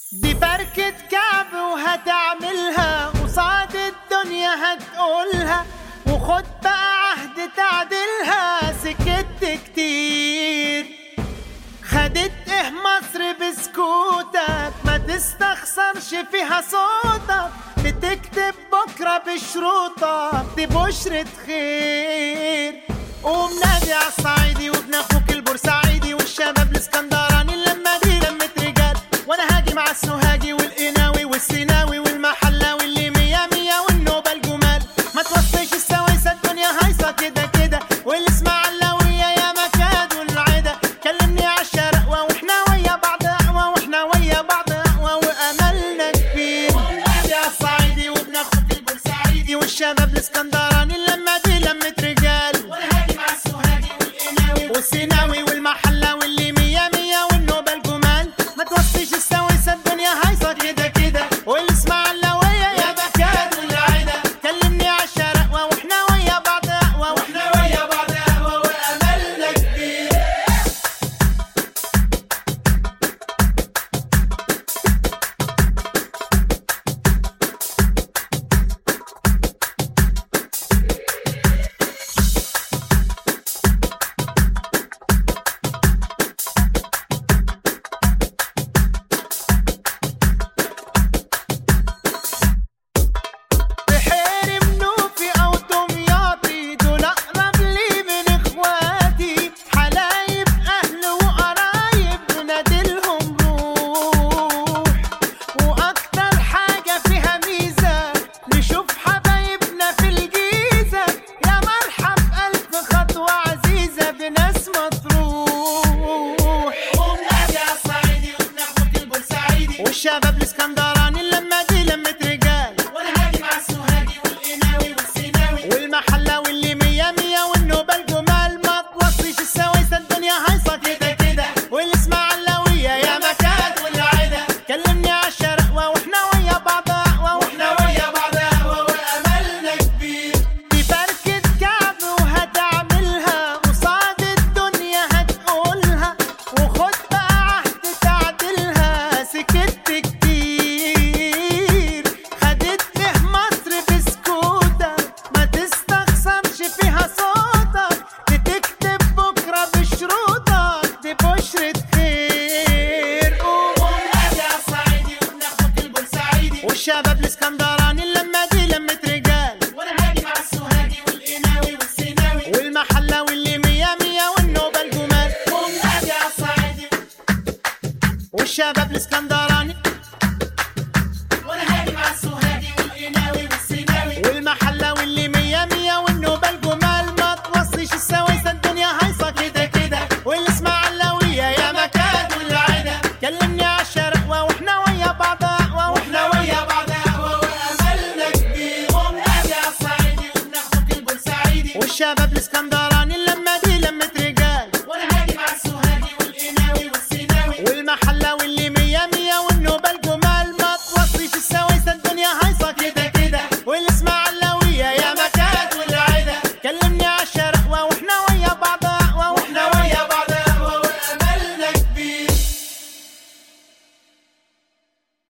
دي فركة كعب وهتعملها قصاد الدنيا هتقولها وخد بقى عهد تعدلها سكت كتير خدت ايه مصر بسكوتك ما تستخسرش فيها صوتك بتكتب بكرة بشروطك دي بشرة خير قوم نادي عالصعيدي وابن اخوك البورسعيدي والشباب الاسكندراني اللمة دي لمة رجال وانا هاجي مع السوهاجي والقناوي والسيناوي والمحلاوي اللي مية مية والنوبة الجمال ما توصيش السويسة الدنيا هايصة كده كده والاسماعيلاوية يا مكاد والعدا كلمني عالشرقوة واحنا ويا بعض اقوى واحنا ويا بعض اقوى واملنا كبير نادي عالصعيدي وابن اخوك البورسعيدي والشباب الاسكندراني اللمة دي لمة رجال وانا هاجي مع السوهاجي والقناوي والسيناوي والمحلاوي اللي مية مية والنوبة الجمال ما توصيش السويسة الدنيا هايصة كده كده والاسماعيلاوية يا بكاد والعدا كلمني عالشرقوة واحنا ويا بعض اقوى واحنا ويا بعض اقوى واملنا كبير بحير منوفي او دمياطي دول اقرب لي من اخواتي حلايب اهل وقرايب بنادلهم روح واكتر حاجه فيها ميزه نشوف حبايبنا في الجيزه يا مرحب الف خطوه عزيزه بناس مطروح ونادي عالصعيدي وابن اخوك البورسعيدي والشباب الاسكندراني اللمه دي لمه رجال وانا هاجي مع السوهاجي والقناوي والسيناوي والمحلاوي اللي مية مية والنوبة الجمال ما توصيش السويسة الدنيا هايصة كده كده والاسماعيلاوية يا مكان والعدا كلمني عالشرقوة واحنا ويا بعض اقوى واحنا ويا بعض اقوى واملنا كبير دي فركة كعب وهتعملها قصاد الدنيا هتقولها وخد بقى عهد تعدلها سكت كتير خدت ايه مصر بسكوتك ما تستخسرش فيها صوتك بتكتب بكرة بشروطك دي بشرة خير قوم نادي عالصعيدي وابن اخوك البورسعيدي والشباب الاسكندراني اللمة دي لمة رجال وانا هاجي مع السوهاجي والقناوي والسيناوي والمحلاوي اللي مية مية والنوبة الجمال قوم نادي عالصعيدي والشباب الاسكندراني وانا هاجي مع السوهاجي والقناوي والسيناوي والمحلاوي اللي مية مية والنوبة الجمال ما توصيش السويسة الدنيا هايصة كده كده والاسماعيلاوية يا مكان والعدا كلمني عالشرقوة واحنا ويا بعض اقوى واحنا ويا بعض اقوى واملنا كبير قوم نادي عالصعيدي وابن اخوك البورسعيدي والشباب الاسكندراني